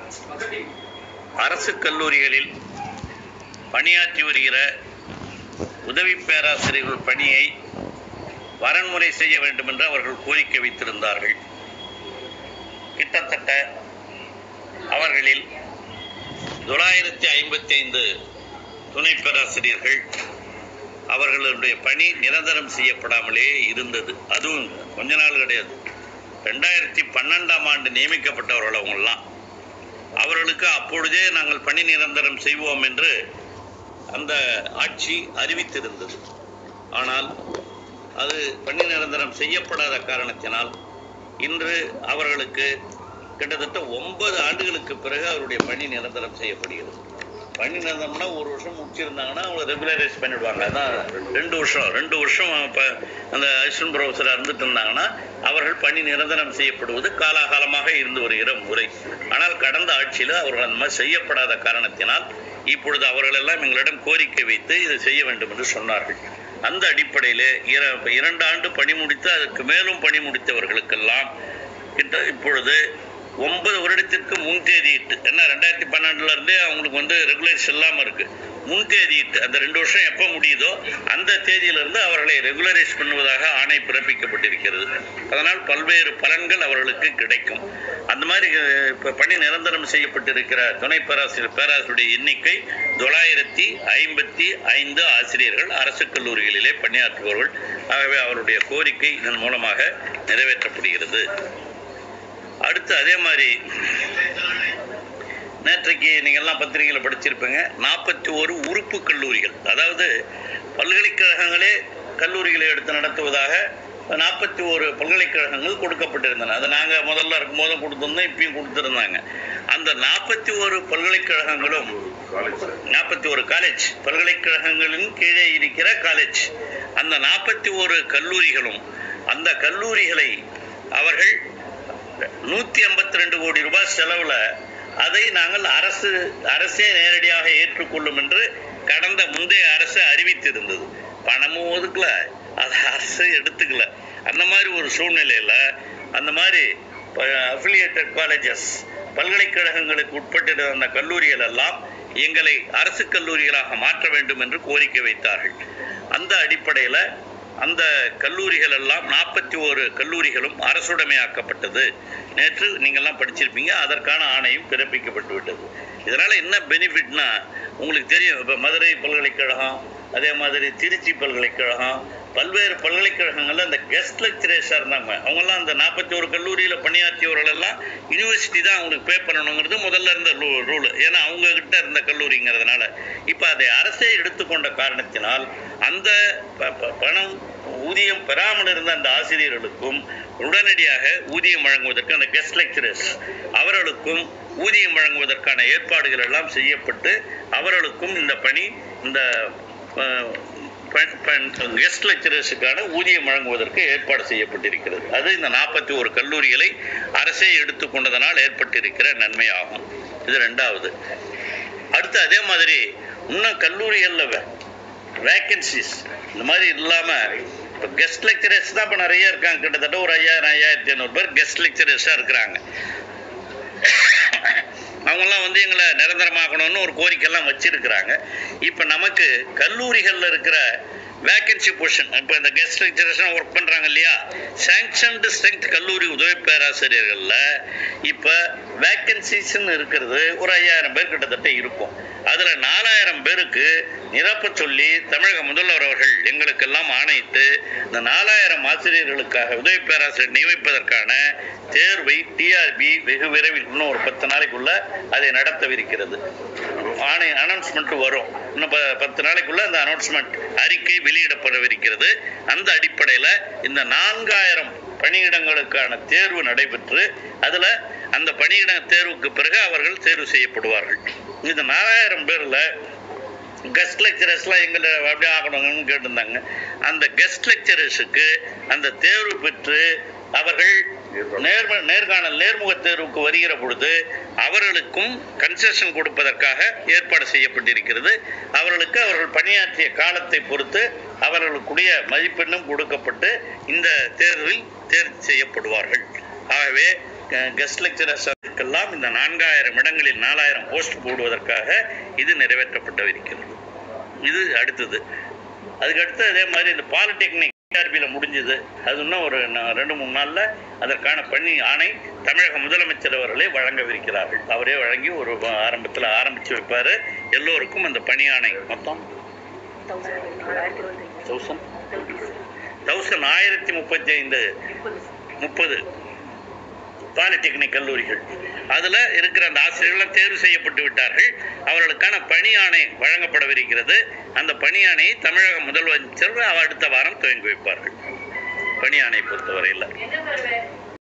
அரசு கல்லூரிகளில் பணியாற்றி வருகிற உதவி பேராசிரியர்கள் பணியை வரன்முறை செய்ய வேண்டும் என்று அவர்கள் கோரிக்கை வைத்திருந்தார்கள் கிட்டத்தட்ட அவர்களில் தொள்ளாயிரத்தி ஐம்பத்தி ஐந்து துணை பேராசிரியர்கள் அவர்களுடைய பணி நிரந்தரம் செய்யப்படாமலே இருந்தது அதுவும் கொஞ்ச நாள் கிடையாது ரெண்டாயிரத்தி பன்னெண்டாம் ஆண்டு நியமிக்கப்பட்டவர்கள் அவங்கெல்லாம் அவர்களுக்கு அப்பொழுதே நாங்கள் பணி நிரந்தரம் செய்வோம் என்று அந்த ஆட்சி அறிவித்திருந்தது ஆனால் அது பணி நிரந்தரம் செய்யப்படாத காரணத்தினால் இன்று அவர்களுக்கு கிட்டத்தட்ட ஒன்பது ஆண்டுகளுக்கு பிறகு அவருடைய பணி நிரந்தரம் செய்யப்படுகிறது பணி நிரந்தரம்னா ஒரு வருஷம் முடிச்சிருந்தாங்கன்னா அவங்க ரெகுலரைஸ் பண்ணிடுவாங்க அதான் ரெண்டு வருஷம் ரெண்டு வருஷம் இப்போ அந்த அசிஸ்டன்ட் ப்ரொஃபஸராக இருந்துட்டு இருந்தாங்கன்னா அவர்கள் பணி நிரந்தரம் செய்யப்படுவது காலாகாலமாக இருந்து வருகிற முறை ஆனால் கடந்த ஆட்சியில் அவர்கள் அந்த மாதிரி செய்யப்படாத காரணத்தினால் இப்பொழுது அவர்கள் எல்லாம் எங்களிடம் கோரிக்கை வைத்து இதை செய்ய வேண்டும் என்று சொன்னார்கள் அந்த அடிப்படையில் இர இரண்டு ஆண்டு பணி முடித்து அதற்கு மேலும் பணி முடித்தவர்களுக்கெல்லாம் கிட்ட இப்பொழுது ஒன்பது வருடத்திற்கு முன்தேதியிட்டு என்ன ரெண்டாயிரத்தி பன்னெண்டுல இருந்தே அவங்களுக்கு வந்து ரெகுலேஷன் இல்லாமல் இருக்கு முன்தேதியிட்டு அந்த ரெண்டு வருஷம் எப்போ முடியுதோ அந்த தேதியிலிருந்து அவர்களை ரெகுலரைஸ் பண்ணுவதாக ஆணை பிறப்பிக்கப்பட்டிருக்கிறது அதனால் பல்வேறு பலன்கள் அவர்களுக்கு கிடைக்கும் அந்த மாதிரி இப்போ பணி நிரந்தரம் செய்யப்பட்டிருக்கிற துணை பேராசிரியர் பேராசிரியருடைய எண்ணிக்கை தொள்ளாயிரத்தி ஐம்பத்தி ஐந்து ஆசிரியர்கள் அரசு கல்லூரிகளிலே பணியாற்றுபவர்கள் ஆகவே அவருடைய கோரிக்கை இதன் மூலமாக நிறைவேற்றப்படுகிறது அடுத்து அதே மாதிரி நேற்றைக்கு நீங்கள்லாம் பத்திரிகையில் படிச்சிருப்பீங்க நாற்பத்தி ஒரு உறுப்பு கல்லூரிகள் அதாவது பல்கலைக்கழகங்களே கல்லூரிகளை எடுத்து நடத்துவதாக நாற்பத்தி ஒரு பல்கலைக்கழகங்கள் கொடுக்கப்பட்டிருந்தன அதை நாங்கள் முதல்ல இருக்கும்போதும் கொடுத்துருந்தோம் இப்பயும் கொடுத்துருந்தாங்க அந்த நாற்பத்தி ஒரு பல்கலைக்கழகங்களும் நாற்பத்தி ஒரு காலேஜ் பல்கலைக்கழகங்களின் கீழே இருக்கிற காலேஜ் அந்த நாற்பத்தி ஒரு கல்லூரிகளும் அந்த கல்லூரிகளை அவர்கள் நூற்றி ஐம்பத்தி ரெண்டு கோடி ரூபாய் செலவில் அதை நாங்கள் அரசு அரசே நேரடியாக ஏற்றுக்கொள்ளும் என்று கடந்த முந்தைய அரசு அறிவித்திருந்தது பணமும் ஒதுக்கல அதை அரசு எடுத்துக்கல அந்த மாதிரி ஒரு சூழ்நிலையில் அந்த மாதிரி அஃபிலியேட்டட் காலேஜஸ் பல்கலைக்கழகங்களுக்கு உட்பட்டிருந்த அந்த கல்லூரிகள் எல்லாம் எங்களை அரசு கல்லூரிகளாக மாற்ற வேண்டும் என்று கோரிக்கை வைத்தார்கள் அந்த அடிப்படையில் அந்த கல்லூரிகள் எல்லாம் நாற்பத்தி ஒரு கல்லூரிகளும் அரசுடைமையாக்கப்பட்டது நேற்று நீங்கள்லாம் படிச்சிருப்பீங்க அதற்கான ஆணையும் பிறப்பிக்கப்பட்டு விட்டது இதனால் என்ன பெனிஃபிட்னா உங்களுக்கு தெரியும் இப்போ மதுரை பல்கலைக்கழகம் அதே மாதிரி திருச்சி பல்கலைக்கழகம் பல்வேறு பல்கலைக்கழகங்களில் அந்த கெஸ்ட் லெக்சரர்ஸாக இருந்தாங்க அவங்கெல்லாம் அந்த நாற்பத்தி ஒரு கல்லூரியில் பணியாற்றியவர்கள் எல்லாம் யூனிவர்சிட்டி தான் அவங்களுக்கு பே பண்ணணுங்கிறது முதல்ல இருந்த ரூ ரூல் ஏன்னா அவங்க கிட்ட இருந்த கல்லூரிங்கிறதுனால இப்போ அதை அரசே எடுத்துக்கொண்ட காரணத்தினால் அந்த ப- ப- பணம் ஊதியம் பெறாமல் இருந்த அந்த ஆசிரியர்களுக்கும் உடனடியாக ஊதியம் வழங்குவதற்கு அந்த கெஸ்ட் லெக்சரர்ஸ் அவர்களுக்கும் ஊதியம் வழங்குவதற்கான ஏற்பாடுகள் எல்லாம் செய்யப்பட்டு அவர்களுக்கும் இந்த பணி இந்த கெஸ்ட் லெக்சரர்ஸுக்கான ஊதியம் வழங்குவதற்கு ஏற்பாடு செய்யப்பட்டிருக்கிறது அது இந்த நாற்பத்தி ஒரு கல்லூரிகளை அரசே எடுத்துக்கொண்டதனால் ஏற்பட்டிருக்கிற நன்மையாகும் இது ரெண்டாவது அடுத்து அதே மாதிரி இன்னும் கல்லூரிகளில் வேக்கன்சிஸ் இந்த மாதிரி இல்லாமல் இப்போ கெஸ்ட் லெக்சரர்ஸ் தான் இப்போ நிறைய இருக்காங்க கிட்டத்தட்ட ஒரு ஐயாயிரம் ஐயாயிரத்தி ஐநூறு பேர் கெஸ்ட் லெக்சரர்ஸாக இருக்கிறாங்க அவங்கெல்லாம் வந்து எங்களை நிரந்தரமாக்கணும்னு ஒரு கோரிக்கைலாம் வச்சிருக்கிறாங்க இப்போ நமக்கு கல்லூரிகளில் இருக்கிற வேக்கன்சி பொசிஷன் இப்போ இந்த கெஸ்ட் லெக்சரர்ஸ்லாம் ஒர்க் பண்ணுறாங்க இல்லையா சாங்ஷன்டு ஸ்ட்ரென்த் கல்லூரி உதவி பேராசிரியர்களில் இப்போ வேக்கன்சிஸ்ன்னு இருக்கிறது ஒரு ஐயாயிரம் பேர் கிட்டத்தட்ட இருக்கும் அதில் நாலாயிரம் பேருக்கு நிரப்ப சொல்லி தமிழக முதல்வர் அவர்கள் எங்களுக்கெல்லாம் ஆணையிட்டு இந்த நாலாயிரம் ஆசிரியர்களுக்காக உதவி பேராசிரியர் நியமிப்பதற்கான தேர்வை டிஆர்பி வெகு விரைவில் இன்னும் ஒரு பத்து நாளைக்குள்ள அதை நடத்தவிருக்கிறது ஆணை அனௌன்ஸ்மெண்ட் வரும் இன்னும் ப- பத்து நாளைக்குள்ள அந்த அனௌன்ஸ்மெண்ட் அறிக்கை வெளியிடப்படவிருக்கிறது அந்த அடிப்படையில் இந்த நான்காயிரம் பணியிடங்களுக்கான தேர்வு நடைபெற்று அதில் அந்த பணியிட தேர்வுக்கு பிறகு அவர்கள் தேர்வு செய்யப்படுவார்கள் இந்த நாலாயிரம் பேரில் கெஸ்ட் லெக்சரர்ஸ்லாம் எங்களை அப்படியே ஆகணுங்கன்னு கேட்டிருந்தாங்க அந்த கெஸ்ட் லெக்சரர்ஸுக்கு அந்த தேர்வு பெற்று அவர்கள் நேர்ம நேர்காணல் நேர்முக தேர்வுக்கு வருகிற பொழுது அவர்களுக்கும் கன்செஷன் கொடுப்பதற்காக ஏற்பாடு செய்யப்பட்டிருக்கிறது அவர்களுக்கு அவர்கள் பணியாற்றிய காலத்தை பொறுத்து அவர்களுக்குரிய மதிப்பெண்ணும் கொடுக்கப்பட்டு இந்த தேர்வில் தேர்வு செய்யப்படுவார்கள் ஆகவே கெஸ்ட் லெக்சரர்ஸ்க்கெல்லாம் இந்த நான்காயிரம் இடங்களில் நாலாயிரம் போஸ்ட் போடுவதற்காக இது நிறைவேற்றப்பட்டவிருக்கிறது இது அடுத்தது அதுக்கு அடுத்து அதே மாதிரி இந்த பாலிடெக்னிக் டிஆர்பியில் முடிஞ்சது அது இன்னும் ஒரு ந- ரெண்டு மூணு நாளில் அதற்கான பணி ஆணை தமிழக முதலமைச்சர் அவர்களே வழங்கவிருக்கிறார்கள் அவரே வழங்கி ஒரு ஆரம்பத்தில் ஆரம்பித்து வைப்பார் எல்லோருக்கும் அந்த பணி ஆணை மொத்தம் தௌசண்ட் தௌசண்ட் ஆயிரத்தி முப்பத்தி ஐந்து முப்பது பாலிடெக்னிக் கல்லூரிகள் அதில் இருக்கிற அந்த ஆசிரியர்கள் தேர்வு செய்யப்பட்டு விட்டார்கள் அவர்களுக்கான பணி ஆணை வழங்கப்படவிருக்கிறது அந்த பணி ஆணையை தமிழக முதலமைச்சர் அடுத்த வாரம் துவங்கி வைப்பார்கள் பணி ஆணை பொறுத்தவரையில் என்ன வருவேன்